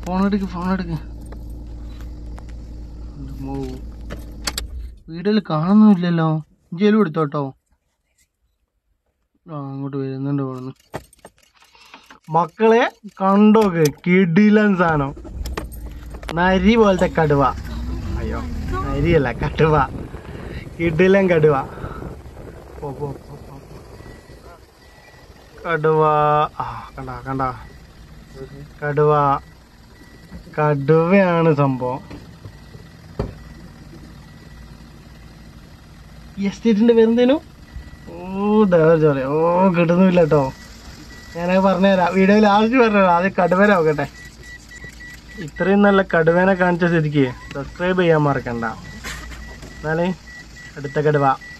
Phone എടുക്ക് phone എടുക്ക് വീഡിയോയിൽ കാണുന്നുമില്ലല്ലോ ജയിലും എടുത്തോട്ടോ ആ അങ്ങോട്ട് വരുന്നുണ്ട് തോന്നുന്നു മക്കളെ കണ്ടോക്ക് കിടിലൻ സാധനം നരി പോലത്തെ കടുവ അയ്യോ നരിയല്ല കടുവ കിടിലൻ കടുവ പോ, പോ, പോ, പോ, പോ. കടുവ ആ കണ്ട കണ്ട കടുവ കടുവയാണ് സംഭവം ഈ എസ്റ്റേറ്റിന്റെ പേരെന്തേനു ഓ ദേവജോലെ ഓ കിട്ടുന്നില്ല കേട്ടോ ഞാനത് പറഞ്ഞുതരാം വീഡിയോ ലാസ്റ്റ് പറഞ്ഞുതരാം ആദ്യം കടുവ നോക്കട്ടെ ഇത്രയും നല്ല കടുവേനെ കാണിച്ച സ്ഥിതിക്ക് സബ്സ്ക്രൈബ് ചെയ്യാൻ മറക്കണ്ട എന്നാലേ അടുത്ത കടുവ